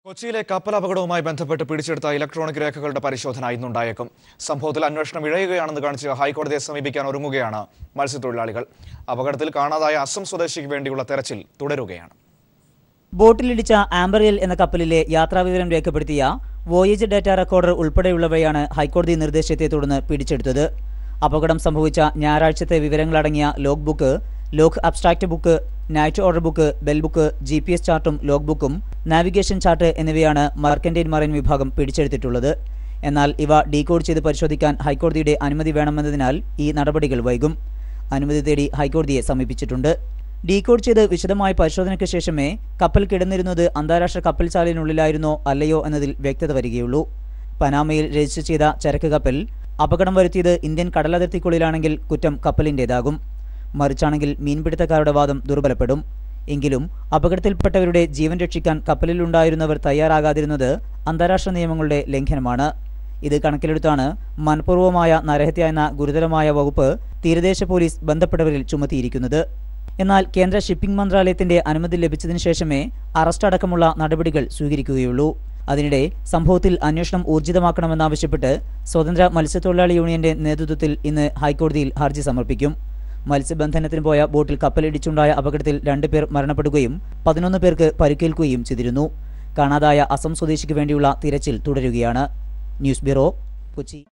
കൊച്ചിയിലെ കപ്പൽ അപകടവുമായി ബന്ധപ്പെട്ട് പിടിച്ചെടുത്ത ഇലക്ട്രോണിക് രേഖകളുടെ പരിശോധന ഇന്നുണ്ടായേക്കും സംഭവത്തിൽ അന്വേഷണം ഇഴയുകയാണെന്ന് കാണിച്ച് ഹൈക്കോടതിയെ സമീപിക്കാൻ ഒരുങ്ങുകയാണ് മത്സ്യത്തൊഴിലാളികൾ അപകടത്തിൽ കാണാതായ അസം സ്വദേശിക്ക് വേണ്ടിയുള്ള തെരച്ചിൽ തുടരുകയാണ് ബോട്ടിലിടിച്ച ആംബറിയൽ എന്ന കപ്പലിലെ യാത്രാവിവരം രേഖപ്പെടുത്തിയ വോയേജ് ഡാറ്റ റെക്കോർഡർ ഉൾപ്പെടെയുള്ളവയാണ് ഹൈക്കോടതി നിർദ്ദേശത്തെ തുടർന്ന് പിടിച്ചെടുത്തത് അപകടം സംഭവിച്ച ഞായറാഴ്ചത്തെ വിവരങ്ങളടങ്ങിയ log book log abstract book night order book bell book G P S ചാർട്ടും ലോഗ് ബുക്കും നാവിഗേഷൻ ചാർട്ട് എന്നിവയാണ് മർക്കന്റൈൻ മറൈൻ വിഭാഗം പിടിച്ചെടുത്തിട്ടുള്ളത് എന്നാൽ ഇവ ഡീകോഡ് ചെയ്ത് പരിശോധിക്കാൻ ഹൈക്കോടതിയുടെ അനുമതി വേണമെന്നതിനാൽ ഈ നടപടികൾ വൈകും അനുമതി തേടി ഹൈക്കോടതിയെ സമീപിച്ചിട്ടുണ്ട് ഡീകോഡ് ചെയ്ത് വിശദമായ പരിശോധനയ്ക്ക് ശേഷമേ കപ്പൽ കിടന്നിരുന്നത് അന്താരാഷ്ട്ര കപ്പൽശാലയിനുള്ളിലായിരുന്നോ അല്ലയോ എന്നതിൽ വ്യക്തത വരികയുള്ളൂ പനാമയിൽ രജിസ്റ്റർ ചെയ്ത ചരക്ക് കപ്പൽ അപകടം വരുത്തിയത് ഇന്ത്യൻ കടലതിർത്തിക്കുള്ളിലാണെങ്കിൽ കുറ്റം കപ്പലിൻ്റേതാകും മറിച്ചാണെങ്കിൽ മീൻപിടുത്തക്കാരുടെ വാദം ദുർബലപ്പെടും എങ്കിലും അപകടത്തിൽപ്പെട്ടവരുടെ ജീവൻ രക്ഷിക്കാൻ കപ്പലിലുണ്ടായിരുന്നവർ തയ്യാറാകാതിരുന്നത് അന്താരാഷ്ട്ര നിയമങ്ങളുടെ ലംഘനമാണ് ഇത് കണക്കിലെടുത്താണ് മനഃപൂർവ്വമായ നരഹത്യ എന്ന ഗുരുതരമായ വകുപ്പ് തീരദേശ പോലീസ് ബന്ധപ്പെട്ടവരിൽ ചുമത്തിയിരിക്കുന്നത് എന്നാൽ കേന്ദ്ര ഷിപ്പിംഗ് മന്ത്രാലയത്തിന്റെ അനുമതി ലഭിച്ചതിനു ശേഷമേ അറസ്റ്റ് അടക്കമുള്ള നടപടികൾ സ്വീകരിക്കുകയുള്ളൂ അതിനിടെ സംഭവത്തിൽ അന്വേഷണം ഊർജിതമാക്കണമെന്നാവശ്യപ്പെട്ട് സ്വതന്ത്ര മത്സ്യത്തൊഴിലാളി യൂണിയന്റെ നേതൃത്വത്തിൽ ഇന്ന് ഹൈക്കോടതിയിൽ ഹർജി സമർപ്പിക്കും മത്സ്യബന്ധനത്തിന് പോയ ബോട്ടിൽ കപ്പലിടിച്ചുണ്ടായ അപകടത്തിൽ രണ്ടുപേർ മരണപ്പെടുകയും പതിനൊന്ന് പേർക്ക് പരിക്കേൽക്കുകയും ചെയ്തിരുന്നു കാണാതായ അസം സ്വദേശിക്ക് വേണ്ടിയുള്ള തിരച്ചിൽ തുടരുകയാണ് ന്യൂസ് ബ്യൂറോ കൊച്ചി